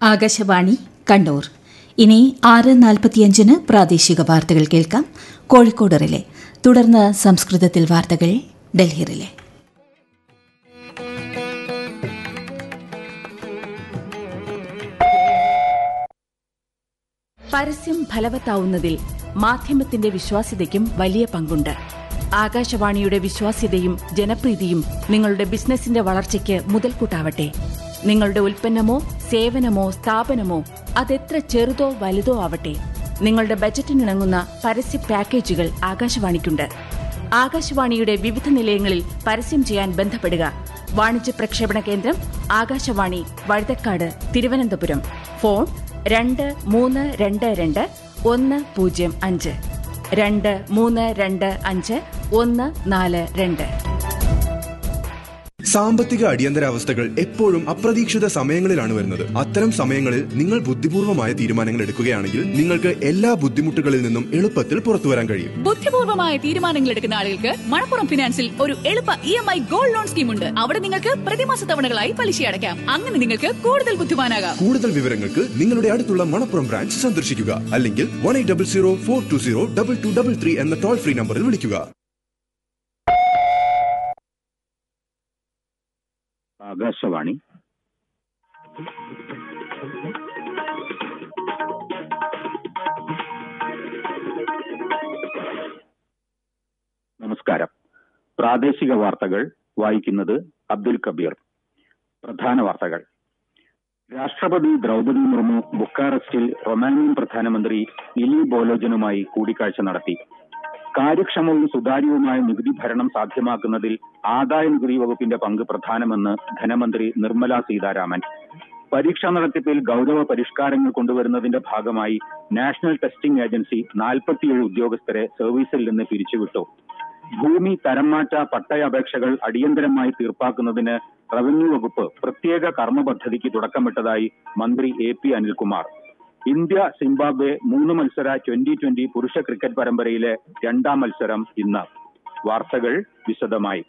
ആകാശവാണി കണ്ണൂർ ഇനി ആറ് നാൽപ്പത്തിയഞ്ചിന് പ്രാദേശിക വാർത്തകൾ കേൾക്കാം കോഴിക്കോട് റിലെ തുടർന്ന് സംസ്കൃതത്തിൽ വാർത്തകൾ ഡൽഹി റിലെ പരസ്യം ഫലവത്താവുന്നതിൽ മാധ്യമത്തിന്റെ വിശ്വാസ്യതയ്ക്കും വലിയ പങ്കുണ്ട് ആകാശവാണിയുടെ വിശ്വാസ്യതയും ജനപ്രീതിയും നിങ്ങളുടെ ബിസിനസിന്റെ വളർച്ചയ്ക്ക് മുതൽക്കൂട്ടാവട്ടെ നിങ്ങളുടെ ഉൽപ്പന്നമോ സേവനമോ സ്ഥാപനമോ അതെത്ര ചെറുതോ വലുതോ ആവട്ടെ നിങ്ങളുടെ ബജറ്റിനിണങ്ങുന്ന പരസ്യ പാക്കേജുകൾ ആകാശവാണിക്കുണ്ട് ആകാശവാണിയുടെ വിവിധ നിലയങ്ങളിൽ പരസ്യം ചെയ്യാൻ ബന്ധപ്പെടുക വാണിജ്യ പ്രക്ഷേപണ കേന്ദ്രം ആകാശവാണി വഴുതക്കാട് തിരുവനന്തപുരം ഫോൺ രണ്ട് മൂന്ന് രണ്ട് രണ്ട് ഒന്ന് പൂജ്യം അഞ്ച് രണ്ട് മൂന്ന് രണ്ട് അഞ്ച് ഒന്ന് നാല് രണ്ട് സാമ്പത്തിക അടിയന്തരാവസ്ഥകൾ എപ്പോഴും അപ്രതീക്ഷിത സമയങ്ങളിലാണ് വരുന്നത് അത്തരം സമയങ്ങളിൽ നിങ്ങൾ ബുദ്ധിപൂർവമായ തീരുമാനങ്ങൾ എടുക്കുകയാണെങ്കിൽ നിങ്ങൾക്ക് എല്ലാ ബുദ്ധിമുട്ടുകളിൽ നിന്നും എളുപ്പത്തിൽ പുറത്തു വരാൻ കഴിയും ബുദ്ധിപൂർവമായ തീരുമാനങ്ങൾ എടുക്കുന്ന ആളുകൾക്ക് മണപ്പുറം ഫിനാൻസിൽ ഒരു എളുപ്പ E M I gold loan scheme ഉണ്ട് അവിടെ നിങ്ങൾക്ക് പ്രതിമാസ തവണകളായി പലിശ അടയ്ക്കാം അങ്ങനെ നിങ്ങൾക്ക് കൂടുതൽ ബുദ്ധിമാനാകാം കൂടുതൽ വിവരങ്ങൾക്ക് നിങ്ങളുടെ അടുത്തുള്ള മണപ്പുറം ബ്രാഞ്ച് സന്ദർശിക്കുക അല്ലെങ്കിൽ one eight double zero four two zero double two double three എന്ന ടോൾ ഫ്രീ നമ്പറിൽ വിളിക്കുക ആകാശവാണി നമസ്കാരം പ്രാദേശിക വാർത്തകൾ വായിക്കുന്നത് അബ്ദുൽ കബീർ പ്രധാന വാർത്തകൾ രാഷ്ട്രപതി ദ്രൗപദി മുർമു ബുക്കാറസ്റ്റിൽ റൊമാനിയൻ പ്രധാനമന്ത്രി ഇലി ബോലോജനുമായി കൂടിക്കാഴ്ച നടത്തി കാര്യക്ഷമവും സുതാര്യവുമായ നികുതി ഭരണം സാധ്യമാക്കുന്നതിൽ ആദായ നികുതി വകുപ്പിന്റെ പങ്ക് പ്രധാനമെന്ന് ധനമന്ത്രി നിർമ്മല സീതാരാമൻ പരീക്ഷാ നടത്തിപ്പിൽ ഗൗരവ പരിഷ്കാരങ്ങൾ കൊണ്ടുവരുന്നതിന്റെ ഭാഗമായി നാഷണൽ ടെസ്റ്റിംഗ് ഏജൻസി നാൽപ്പത്തിയേഴ് ഉദ്യോഗസ്ഥരെ സർവീസിൽ നിന്ന് പിരിച്ചുവിട്ടു ഭൂമി തരംമാറ്റ പട്ടയ അപേക്ഷകൾ അടിയന്തരമായി തീർപ്പാക്കുന്നതിന് റവന്യൂ വകുപ്പ് പ്രത്യേക കർമ്മ പദ്ധതിക്ക് തുടക്കമിട്ടതായി മന്ത്രി A P Anilkumar India Zimbabwe മൂന്ന് മത്സര ട്വന്റി ട്വന്റി പുരുഷ ക്രിക്കറ്റ് പരമ്പരയിലെ രണ്ടാം മത്സരം ഇന്ന് വാർത്തകൾ വിശദമായി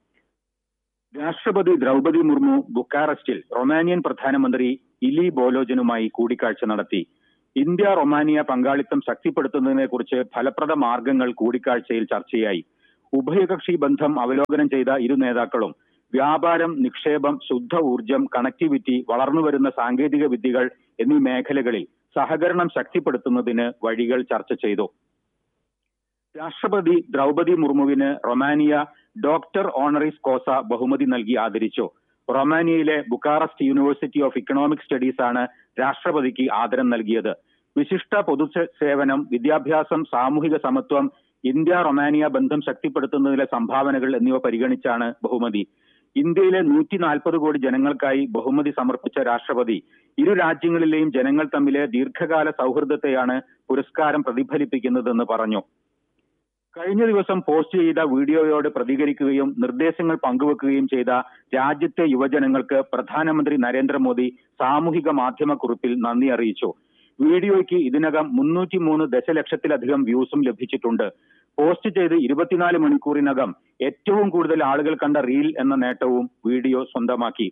രാഷ്ട്രപതി ദ്രൗപദി മുർമു ബുക്കാറസ്റ്റിൽ റൊമാനിയൻ പ്രധാനമന്ത്രി ഇലി ബോലോജനുമായി കൂടിക്കാഴ്ച നടത്തി ഇന്ത്യ റൊമാനിയ പങ്കാളിത്തം ശക്തിപ്പെടുത്തുന്നതിനെക്കുറിച്ച് ഫലപ്രദ മാർഗങ്ങൾ കൂടിക്കാഴ്ചയിൽ ചർച്ചയായി ഉഭയകക്ഷി ബന്ധം അവലോകനം ചെയ്ത ഇരു നേതാക്കളും വ്യാപാരം നിക്ഷേപം ശുദ്ധ ഊർജം കണക്ടിവിറ്റി വളർന്നുവരുന്ന സാങ്കേതിക വിദ്യകൾ എന്നീ മേഖലകളിൽ സഹകരണം ശക്തിപ്പെടുത്തുന്നതിന് വഴികൾ ചർച്ച ചെയ്തു രാഷ്ട്രപതി ദ്രൗപദി മുർമുവിന് റൊമാനിയ ഡോക്ടർ ഓണറിസ് കോസ ബഹുമതി നൽകി ആദരിച്ചു റൊമാനിയയിലെ Bucharest university of economic studies ആണ് രാഷ്ട്രപതിക്ക് ആദരം നൽകിയത് വിശിഷ്ട പൊതു സേവനം വിദ്യാഭ്യാസം സാമൂഹിക സമത്വം ഇന്ത്യ റൊമാനിയ ബന്ധം ശക്തിപ്പെടുത്തുന്നതിലെ സംഭാവനകൾ എന്നിവ പരിഗണിച്ചാണ് ബഹുമതി ഇന്ത്യയിലെ നൂറ്റി നാൽപ്പത് കോടി ജനങ്ങൾക്കായി ബഹുമതി സമർപ്പിച്ച രാഷ്ട്രപതി ഇരു രാജ്യങ്ങളിലെയും ജനങ്ങൾ തമ്മിലെ ദീർഘകാല സൗഹൃദത്തെയാണ് പുരസ്കാരം പ്രതിഫലിപ്പിക്കുന്നതെന്ന് പറഞ്ഞു കഴിഞ്ഞ ദിവസം പോസ്റ്റ് ചെയ്ത വീഡിയോയോട് പ്രതികരിക്കുകയും നിർദ്ദേശങ്ങൾ പങ്കുവെക്കുകയും ചെയ്ത രാജ്യത്തെ യുവജനങ്ങൾക്ക് പ്രധാനമന്ത്രി നരേന്ദ്രമോദി സാമൂഹിക മാധ്യമ കുറിപ്പിൽ നന്ദി അറിയിച്ചു വീഡിയോയ്ക്ക് ഇതിനകം മുന്നൂറ്റി മൂന്ന് ദശലക്ഷത്തിലധികം വ്യൂസും ലഭിച്ചിട്ടുണ്ട് പോസ്റ്റ് ചെയ്ത് ഇരുപത്തിനാല് മണിക്കൂറിനകം ഏറ്റവും കൂടുതൽ ആളുകൾ കണ്ട റീൽ എന്ന നേട്ടവും വീഡിയോ സ്വന്തമാക്കി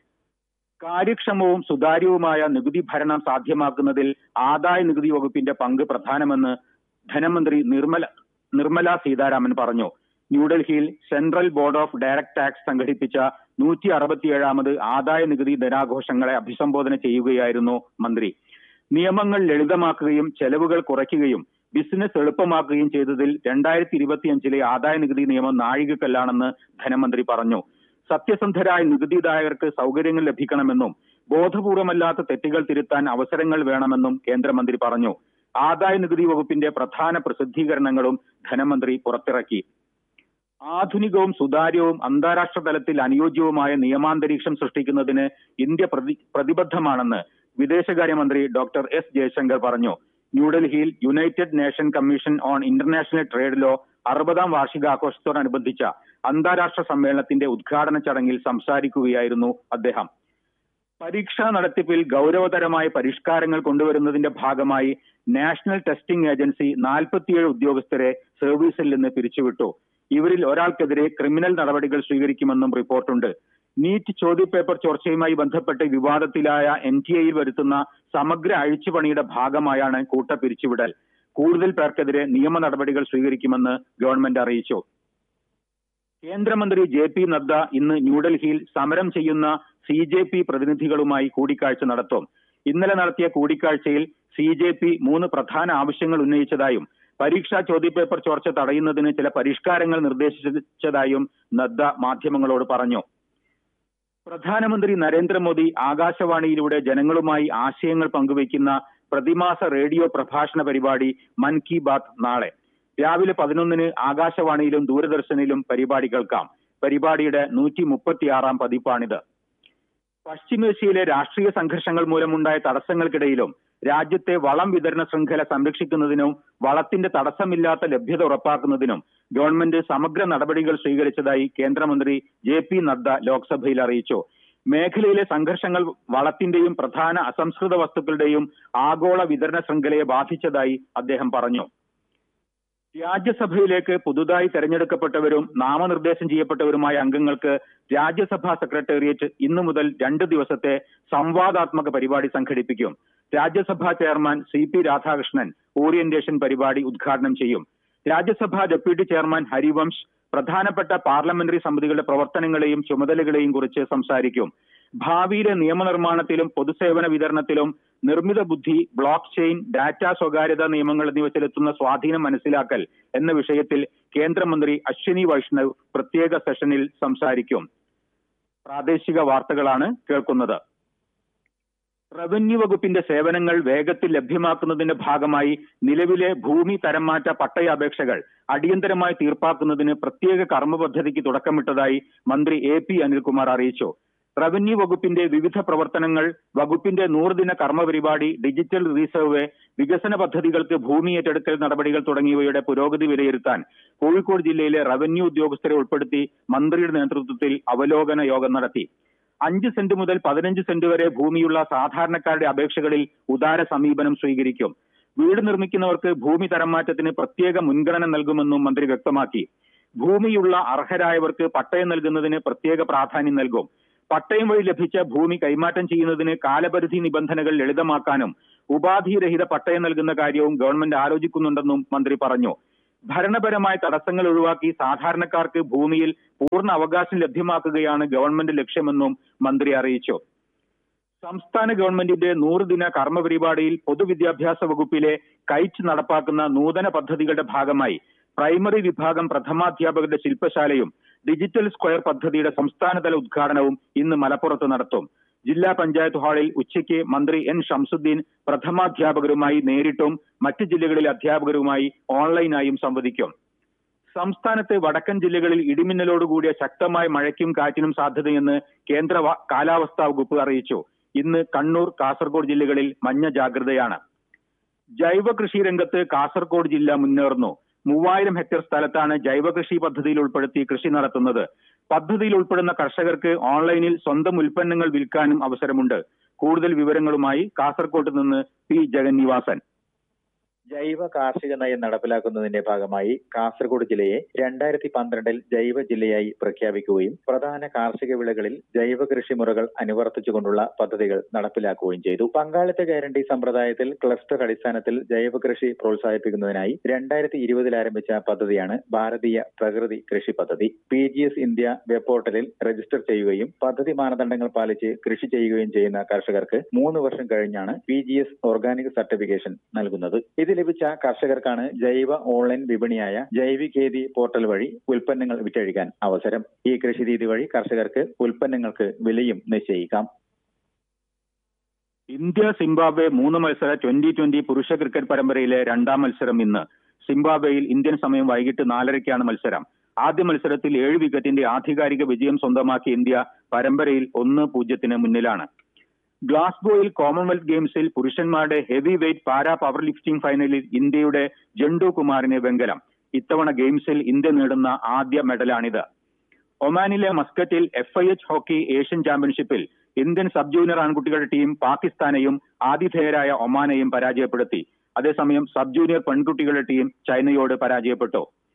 കാര്യക്ഷമവും സുതാര്യവുമായ നികുതി ഭരണം സാധ്യമാക്കുന്നതിൽ ആദായ നികുതി വകുപ്പിന്റെ പങ്ക് പ്രധാനമെന്ന് ധനമന്ത്രി നിർമ്മല നിർമ്മല സീതാരാമൻ പറഞ്ഞു ന്യൂഡൽഹിയിൽ central board of direct tax സംഘടിപ്പിച്ച നൂറ്റി അറുപത്തിയേഴാമത് ആദായ നികുതി ദിനാഘോഷങ്ങളെ അഭിസംബോധന ചെയ്യുകയായിരുന്നു മന്ത്രി നിയമങ്ങൾ ലളിതമാക്കുകയും ചെലവുകൾ കുറയ്ക്കുകയും ബിസിനസ് എളുപ്പമാക്കുകയും ചെയ്തതിൽ രണ്ടായിരത്തി ഇരുപത്തിയഞ്ചിലെ ആദായ നികുതി നിയമം നാഴികക്കല്ലാണെന്ന് ധനമന്ത്രി പറഞ്ഞു സത്യസന്ധരായ നികുതിദായകർക്ക് സൗകര്യങ്ങൾ ലഭിക്കണമെന്നും ബോധപൂർവമല്ലാത്ത തെറ്റുകൾ തിരുത്താൻ അവസരങ്ങൾ വേണമെന്നും കേന്ദ്രമന്ത്രി പറഞ്ഞു ആദായ നികുതി വകുപ്പിന്റെ പ്രധാന പ്രസിദ്ധീകരണങ്ങളും ധനമന്ത്രി പുറത്തിറക്കി ആധുനികവും സുതാര്യവും അന്താരാഷ്ട്ര തലത്തിൽ അനുയോജ്യവുമായ നിയമാന്തരീക്ഷം സൃഷ്ടിക്കുന്നതിന് ഇന്ത്യ പ്രതി പ്രതിബദ്ധമാണെന്ന് വിദേശകാര്യമന്ത്രി ഡോക്ടർ എസ് ജയശങ്കർ പറഞ്ഞു ന്യൂഡൽഹിയിൽ united nation commission on international trade law അറുപതാം വാർഷികാഘോഷത്തോടനുബന്ധിച്ച അന്താരാഷ്ട്ര സമ്മേളനത്തിന്റെ ഉദ്ഘാടന ചടങ്ങിൽ സംസാരിക്കുകയായിരുന്നു അദ്ദേഹം പരീക്ഷാ നടത്തിപ്പിൽ ഗൗരവതരമായ പരിഷ്കാരങ്ങൾ കൊണ്ടുവരുന്നതിന്റെ ഭാഗമായി നാഷണൽ ടെസ്റ്റിംഗ് ഏജൻസി നാൽപ്പത്തിയേഴ് ഉദ്യോഗസ്ഥരെ സർവീസിൽ നിന്ന് പിരിച്ചുവിട്ടു ഇവരിൽ ഒരാൾക്കെതിരെ ക്രിമിനൽ നടപടികൾ സ്വീകരിക്കുമെന്നും റിപ്പോർട്ടുണ്ട് നീറ്റ് ചോദ്യപേപ്പർ ചോർച്ചയുമായി ബന്ധപ്പെട്ട് വിവാദത്തിലായ എൻ ടി എയിൽ വരുത്തുന്ന സമഗ്ര അഴിച്ചുപണിയുടെ ഭാഗമായാണ് കൂട്ട പിരിച്ചുവിടൽ കൂടുതൽ പേർക്കെതിരെ നിയമ നടപടികൾ സ്വീകരിക്കുമെന്ന് ഗവൺമെന്റ് അറിയിച്ചു കേന്ദ്രമന്ത്രി ജെ പി നദ്ദ ഇന്ന് ന്യൂഡൽഹിയിൽ സമരം ചെയ്യുന്ന സി ജെ പി പ്രതിനിധികളുമായി കൂടിക്കാഴ്ച നടത്തും ഇന്നലെ നടത്തിയ കൂടിക്കാഴ്ചയിൽ സി ജെ പി മൂന്ന് പ്രധാന ആവശ്യങ്ങൾ ഉന്നയിച്ചതായും പരീക്ഷാ ചോദ്യപേപ്പർ ചോർച്ച തടയുന്നതിന് ചില പരിഷ്കാരങ്ങൾ നിർദ്ദേശിച്ചതായും നദ്ദ മാധ്യമങ്ങളോട് പറഞ്ഞു പ്രധാനമന്ത്രി നരേന്ദ്രമോദി ആകാശവാണിയിലൂടെ ജനങ്ങളുമായി ആശയങ്ങൾ പങ്കുവയ്ക്കുന്ന പ്രതിമാസ റേഡിയോ പ്രഭാഷണ പരിപാടി മൻ കി ബാത്ത് നാളെ രാവിലെ പതിനൊന്നിന് ആകാശവാണിയിലും ദൂരദർശനിലും പരിപാടി കേൾക്കാം പരിപാടിയുടെ നൂറ്റി മുപ്പത്തിയാറാം പതിപ്പാണിത് പശ്ചിമേഷ്യയിലെ രാഷ്ട്രീയ സംഘർഷങ്ങൾ മൂലമുണ്ടായ തടസ്സങ്ങൾക്കിടയിലും രാജ്യത്തെ വളം വിതരണ ശൃംഖല സംരക്ഷിക്കുന്നതിനും വളത്തിന്റെ തടസ്സമില്ലാത്ത ലഭ്യത ഉറപ്പാക്കുന്നതിനും ഗവൺമെന്റ് സമഗ്ര നടപടികൾ സ്വീകരിച്ചതായി കേന്ദ്രമന്ത്രി ജെ പി നദ്ദ ലോക്സഭയിൽ അറിയിച്ചു മേഖലയിലെ സംഘർഷങ്ങൾ വളത്തിന്റെയും പ്രധാന അസംസ്കൃത വസ്തുക്കളുടെയും ആഗോള വിതരണ ശൃംഖലയെ ബാധിച്ചതായി അദ്ദേഹം പറഞ്ഞു രാജ്യസഭയിലേക്ക് പുതുതായി തെരഞ്ഞെടുക്കപ്പെട്ടവരും നാമനിർദ്ദേശം ചെയ്യപ്പെട്ടവരുമായ അംഗങ്ങൾക്ക് രാജ്യസഭാ സെക്രട്ടേറിയറ്റ് ഇന്നു മുതൽ രണ്ട് ദിവസത്തെ സംവാദാത്മക പരിപാടി സംഘടിപ്പിക്കും Rajya Sabha chairman C P Radhakrishnan orientation പരിപാടി ഉദ്ഘാടനം ചെയ്യും രാജ്യസഭാ ഡെപ്യൂട്ടി ചെയർമാൻ ഹരിവംശ് പ്രധാനപ്പെട്ട പാർലമെന്ററി സമിതികളുടെ പ്രവർത്തനങ്ങളെയും ചുമതലകളെയും കുറിച്ച് സംസാരിക്കും ഭാവിയിലെ നിയമനിർമ്മാണത്തിലും പൊതുസേവന വിതരണത്തിലും നിർമ്മിത ബുദ്ധി ബ്ലോക്ക് ചെയിൻ ഡാറ്റ സ്വകാര്യത നിയമങ്ങൾ എന്നിവ ചെലുത്തുന്ന സ്വാധീനം മനസ്സിലാക്കൽ എന്ന വിഷയത്തിൽ കേന്ദ്രമന്ത്രി അശ്വിനി വൈഷ്ണവ് പ്രത്യേക സെഷനിൽ സംസാരിക്കും പ്രാദേശിക വാർത്തകളാണ് കേൾക്കുന്നത് റവന്യൂ വകുപ്പിന്റെ സേവനങ്ങൾ വേഗത്തിൽ ലഭ്യമാക്കുന്നതിന്റെ ഭാഗമായി നിലവിലെ ഭൂമി തരംമാറ്റ പട്ടയ അപേക്ഷകൾ അടിയന്തരമായി തീർപ്പാക്കുന്നതിന് പ്രത്യേക കർമ്മ പദ്ധതിക്ക് തുടക്കമിട്ടതായി മന്ത്രി എ പി അനിൽകുമാർ അറിയിച്ചു റവന്യൂ വകുപ്പിന്റെ വിവിധ പ്രവർത്തനങ്ങൾ വകുപ്പിന്റെ നൂറുദിന കർമ്മ പരിപാടി ഡിജിറ്റൽ റീസർവേ വികസന പദ്ധതികൾക്ക് ഭൂമി ഏറ്റെടുക്കൽ നടപടികൾ തുടങ്ങിയവയുടെ പുരോഗതി വിലയിരുത്താൻ കോഴിക്കോട് ജില്ലയിലെ റവന്യൂ ഉദ്യോഗസ്ഥരെ ഉൾപ്പെടുത്തി മന്ത്രിയുടെ നേതൃത്വത്തിൽ അവലോകന യോഗം നടത്തി അഞ്ച് സെന്റ് മുതൽ പതിനഞ്ച് സെന്റ് വരെ ഭൂമിയുള്ള സാധാരണക്കാരുടെ അപേക്ഷകളിൽ ഉദാര സമീപനം സ്വീകരിക്കും വീട് നിർമ്മിക്കുന്നവർക്ക് ഭൂമി തരംമാറ്റത്തിന് പ്രത്യേക മുൻഗണന നൽകുമെന്നും മന്ത്രി വ്യക്തമാക്കി ഭൂമിയുള്ള അർഹരായവർക്ക് പട്ടയം നൽകുന്നതിന് പ്രത്യേക പ്രാധാന്യം നൽകും പട്ടയം വഴി ലഭിച്ച ഭൂമി കൈമാറ്റം ചെയ്യുന്നതിന് കാലപരിധി നിബന്ധനകൾ ലളിതമാക്കാനും ഉപാധിരഹിത പട്ടയം നൽകുന്ന കാര്യവും ഗവൺമെന്റ് ആലോചിക്കുന്നുണ്ടെന്നും മന്ത്രി പറഞ്ഞു ഭരണപരമായ തടസ്സങ്ങൾ ഒഴിവാക്കി സാധാരണക്കാർക്ക് ഭൂമിയിൽ പൂർണ്ണ അവകാശം ലഭ്യമാക്കുകയാണ് ഗവൺമെന്റ് ലക്ഷ്യമെന്നും മന്ത്രി അറിയിച്ചു സംസ്ഥാന ഗവൺമെന്റിന്റെ നൂറുദിന കർമ്മ പരിപാടിയിൽ പൊതുവിദ്യാഭ്യാസ വകുപ്പിലെ കൈറ്റ് നടപ്പാക്കുന്ന നൂതന പദ്ധതികളുടെ ഭാഗമായി പ്രൈമറി വിഭാഗം പ്രഥമാധ്യാപകരുടെ ശില്പശാലയും ഡിജിറ്റൽ സ്ക്വയർ പദ്ധതിയുടെ സംസ്ഥാനതല ഉദ്ഘാടനവും ഇന്ന് മലപ്പുറത്ത് നടത്തും ജില്ലാ പഞ്ചായത്ത് ഹാളിൽ ഉച്ചയ്ക്ക് മന്ത്രി എൻ ഷംസുദ്ദീൻ പ്രഥമാധ്യാപകരുമായി നേരിട്ടും മറ്റ് ജില്ലകളിലെ അധ്യാപകരുമായി ഓൺലൈനായും സംവദിക്കും സംസ്ഥാനത്തെ വടക്കൻ ജില്ലകളിൽ ഇടിമിന്നലോടുകൂടിയ ശക്തമായ മഴയ്ക്കും കാറ്റിനും സാധ്യതയെന്ന് കേന്ദ്ര വ- കാലാവസ്ഥാ വകുപ്പ് അറിയിച്ചു ഇന്ന് കണ്ണൂർ കാസർഗോഡ് ജില്ലകളിൽ മഞ്ഞ ജാഗ്രതയാണ് ജൈവ കൃഷി രംഗത്ത് കാസർഗോഡ് ജില്ല മുന്നേറുന്നു മൂവായിരം ഹെക്ടർ സ്ഥലത്താണ് ജൈവ കൃഷി പദ്ധതിയിൽ ഉൾപ്പെടുത്തി കൃഷി നടത്തുന്നത് പദ്ധതിയിൽ ഉൾപ്പെടുന്ന കർഷകർക്ക് ഓൺലൈനിൽ സ്വന്തം ഉൽപ്പന്നങ്ങൾ വിൽക്കാനും അവസരമുണ്ട് കൂടുതൽ വിവരങ്ങളുമായി കാസർകോട്ട് നിന്ന് പി ജഗന്നിവാസൻ ജൈവ കാർഷിക നയം നടപ്പിലാക്കുന്നതിന്റെ ഭാഗമായി കാസർഗോഡ് ജില്ലയെ രണ്ടായിരത്തി പന്ത്രണ്ടിൽ ജൈവ ജില്ലയായി പ്രഖ്യാപിക്കുകയും പ്രധാന കാർഷിക വിളകളിൽ ജൈവ കൃഷി മുറകൾ അനുവർത്തിച്ചുകൊണ്ടുള്ള പദ്ധതികൾ നടപ്പിലാക്കുകയും ചെയ്തു പങ്കാളിത്ത ഗ്യാരണ്ടി സമ്പ്രദായത്തിൽ ക്ലസ്റ്റർ അടിസ്ഥാനത്തിൽ ജൈവ കൃഷി പ്രോത്സാഹിപ്പിക്കുന്നതിനായി രണ്ടായിരത്തി ഇരുപതിൽ ആരംഭിച്ച പദ്ധതിയാണ് ഭാരതീയ പ്രകൃതി കൃഷി പദ്ധതി P G S India web പോർട്ടലിൽ രജിസ്റ്റർ ചെയ്യുകയും പദ്ധതി മാനദണ്ഡങ്ങൾ പാലിച്ച് കൃഷി ചെയ്യുകയും ചെയ്യുന്ന കർഷകർക്ക് മൂന്ന് വർഷം കഴിഞ്ഞാണ് P G S organic certification നൽകുന്നത് ഇത് ലഭിച്ച കർഷകർക്കാണ് ജൈവ ഓൺലൈൻ വിപണിയായ ജൈവികേതി പോർട്ടൽ വഴി ഉൽപ്പന്നങ്ങൾ വിറ്റഴിക്കാൻ അവസരം ഈ കൃഷി രീതി വഴി കർഷകർക്ക് ഉൽപ്പന്നങ്ങൾക്ക് വിലയും നിശ്ചയിക്കാം ഇന്ത്യ സിംബാബ്വെ മൂന്ന് മത്സര ട്വന്റി ട്വന്റി പുരുഷ ക്രിക്കറ്റ് പരമ്പരയിലെ രണ്ടാം മത്സരം ഇന്ന് സിംബാബ്വെയിൽ ഇന്ത്യൻ സമയം വൈകിട്ട് നാലരയ്ക്കാണ് മത്സരം ആദ്യ മത്സരത്തിൽ ഏഴ് വിക്കറ്റിന്റെ ആധികാരിക വിജയം സ്വന്തമാക്കിയ ഇന്ത്യ പരമ്പരയിൽ ഒന്ന് പൂജ്യത്തിന് മുന്നിലാണ് ഗ്ലാസ്ഗോയിൽ കോമൺവെൽത്ത് ഗെയിംസിൽ പുരുഷന്മാരുടെ heavy weight para power lifting ഫൈനലിൽ ഇന്ത്യയുടെ ജണ്ടു കുമാറിന് വെങ്കലം ഇത്തവണ ഗെയിംസിൽ ഇന്ത്യ നേടുന്ന ആദ്യ മെഡലാണിത് ഒമാനിലെ മസ്കറ്റിൽ F I H hockey Asian ചാമ്പ്യൻഷിപ്പിൽ ഇന്ത്യൻ സബ് ജൂനിയർ ആൺകുട്ടികളുടെ ടീം പാകിസ്ഥാനെയും ആതിഥേയരായ ഒമാനെയും പരാജയപ്പെടുത്തി അതേസമയം സബ് ജൂനിയർ പെൺകുട്ടികളുടെ ടീം ചൈനയോട് പരാജയപ്പെട്ടു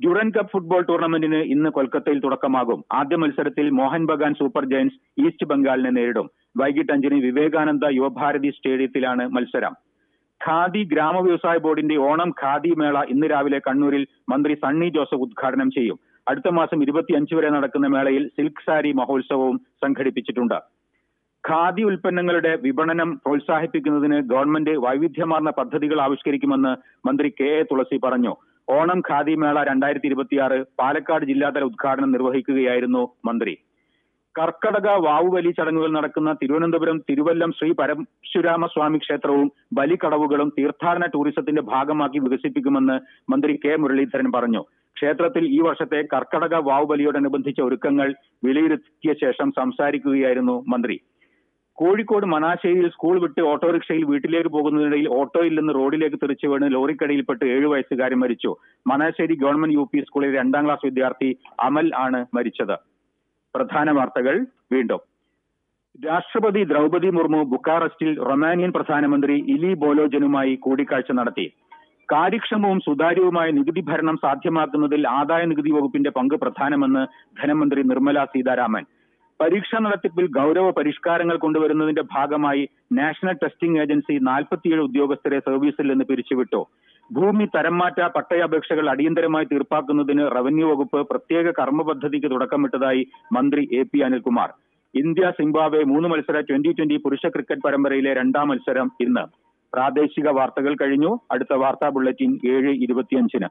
ഡ്യൂറൻ കപ്പ് ഫുട്ബോൾ ടൂർണമെന്റിന് ഇന്ന് കൊൽക്കത്തയിൽ തുടക്കമാകും ആദ്യ മത്സരത്തിൽ Mohun Bagan super giants east ബംഗാളിനെ നേരിടും വൈകിട്ട് അഞ്ചിന് വിവേകാനന്ദ യുവഭാരതി സ്റ്റേഡിയത്തിലാണ് മത്സരം ഖാദി ഗ്രാമ വ്യവസായ ബോർഡിന്റെ ഓണം ഖാദി മേള ഇന്ന് രാവിലെ കണ്ണൂരിൽ മന്ത്രി സണ്ണി ജോസഫ് ഉദ്ഘാടനം ചെയ്യും അടുത്ത മാസം ഇരുപത്തിയഞ്ച് വരെ നടക്കുന്ന മേളയിൽ സിൽക്ക് സാരി മഹോത്സവവും സംഘടിപ്പിച്ചിട്ടുണ്ട് ഖാദി ഉൽപ്പന്നങ്ങളുടെ വിപണനം പ്രോത്സാഹിപ്പിക്കുന്നതിന് ഗവൺമെന്റ് വൈവിധ്യമാർന്ന പദ്ധതികൾ ആവിഷ്കരിക്കുമെന്ന് മന്ത്രി കെ എ തുളസി പറഞ്ഞു ഓണം ഖാദി മേള രണ്ടായിരത്തി ഇരുപത്തിയാറ് പാലക്കാട് ജില്ലാതല ഉദ്ഘാടനം നിർവഹിക്കുകയായിരുന്നു മന്ത്രി കർക്കടക വാവുബലി ചടങ്ങുകൾ നടക്കുന്ന തിരുവനന്തപുരം തിരുവല്ലം ശ്രീ പരശുരാമസ്വാമി ക്ഷേത്രവും ബലിക്കടവുകളും തീർത്ഥാടന ടൂറിസത്തിന്റെ ഭാഗമാക്കി വികസിപ്പിക്കുമെന്ന് മന്ത്രി കെ മുരളീധരൻ പറഞ്ഞു ക്ഷേത്രത്തിൽ ഈ വർഷത്തെ കർക്കടക വാവുബലിയോടനുബന്ധിച്ച ഒരുക്കങ്ങൾ വിലയിരുത്തിയ ശേഷം സംസാരിക്കുകയായിരുന്നു മന്ത്രി കോഴിക്കോട് മണാശ്ശേരിയിൽ സ്കൂൾ വിട്ട് ഓട്ടോറിക്ഷയിൽ വീട്ടിലേക്ക് പോകുന്നതിനിടയിൽ ഓട്ടോയിൽ നിന്ന് റോഡിലേക്ക് തെറിച്ചു വീണ് ലോറിക്കടിയിൽപ്പെട്ട് ഏഴു വയസ്സുകാരൻ മരിച്ചു മണാശ്ശേരി ഗവൺമെന്റ് യു പി സ്കൂളിലെ രണ്ടാം ക്ലാസ് വിദ്യാർത്ഥി അമൽ ആണ് മരിച്ചത് പ്രധാന വാർത്തകൾ വീണ്ടും രാഷ്ട്രപതി ദ്രൗപതി മുർമു ബുക്കാറസ്റ്റിൽ റൊമാനിയൻ പ്രധാനമന്ത്രി ഇലി ബോലോജനുമായി കൂടിക്കാഴ്ച നടത്തി കാര്യക്ഷമവും സുതാര്യവുമായ നികുതി ഭരണം സാധ്യമാക്കുന്നതിൽ ആദായ നികുതി വകുപ്പിന്റെ പങ്ക് പ്രധാനമെന്ന് ധനമന്ത്രി നിർമ്മല സീതാരാമൻ പരീക്ഷാ നടത്തിപ്പിൽ ഗൗരവ പരിഷ്കാരങ്ങൾ കൊണ്ടുവരുന്നതിന്റെ ഭാഗമായി നാഷണൽ ടെസ്റ്റിംഗ് ഏജൻസി നാൽപ്പത്തിയേഴ് ഉദ്യോഗസ്ഥരെ സർവീസിൽ നിന്ന് പിരിച്ചുവിട്ടു ഭൂമി തരംമാറ്റ പട്ടയാപേക്ഷകൾ അടിയന്തരമായി തീർപ്പാക്കുന്നതിന് റവന്യൂ വകുപ്പ് പ്രത്യേക കർമ്മ പദ്ധതിക്ക് തുടക്കമിട്ടതായി മന്ത്രി A P Anilkumar India Zimbabwe മൂന്ന് മത്സര ട്വന്റി ട്വന്റി പുരുഷ ക്രിക്കറ്റ് പരമ്പരയിലെ രണ്ടാം മത്സരം ഇന്ന് പ്രാദേശിക വാർത്തകൾ കഴിഞ്ഞു അടുത്ത വാർത്താ ബുള്ളറ്റിൻ ഏഴ് ഇരുപത്തിയഞ്ചിന്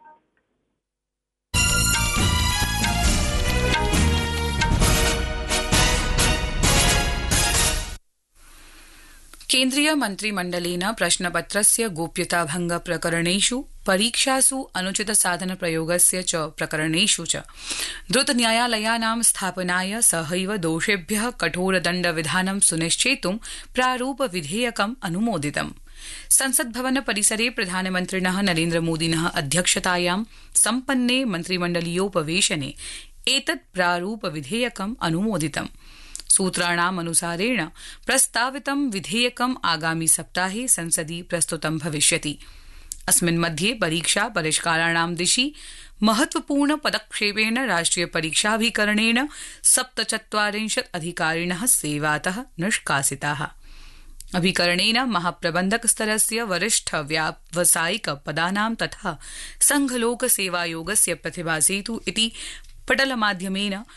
केन्द्रीय मन्त्रिमण्डलेन प्रश्नपत्रस्य गोप्यताभंग प्रकरणेषु परीक्षासु अनुचित साधन प्रयोगस्य च प्रकरणेषु च द्रुत न्यायालयानां स्थापनाय सहैव दोषेभ्य कठोरदण्डविधानं सुनिश्चेतुं प्रारूप विधेयकम् अनुमोदितम् संसद भवन परिसरे प्रधानमन्त्रिण नरेन्द्रमोदिन अध्यक्षतायां सम्पन्ने मन्त्रिमण्डलीयोपवेशने एतत् प्रारूप विधेयकम् अनुमोदितम् सूत्राणामनुसारेण प्रस्तावितं विधेयकम् आगामि सप्ताहे संसदि प्रस्तुतं भविष्यति अस्मिन् मध्ये परीक्षा परिष्काराणां दिशि महत्वपूर्ण पदक्षेपेण राष्ट्रिय परीक्षाभिकरणेन सप्तचत्वारिंशत् अधिकारिण सेवात निष्कासिता अभिकरणेन महाप्रबन्धक स्तरस्य वरिष्ठ व्यावसायिक पदानां तथा संघलोक सेवायोगस्य प्रतिभासेतु इति पटलमाध्यमेन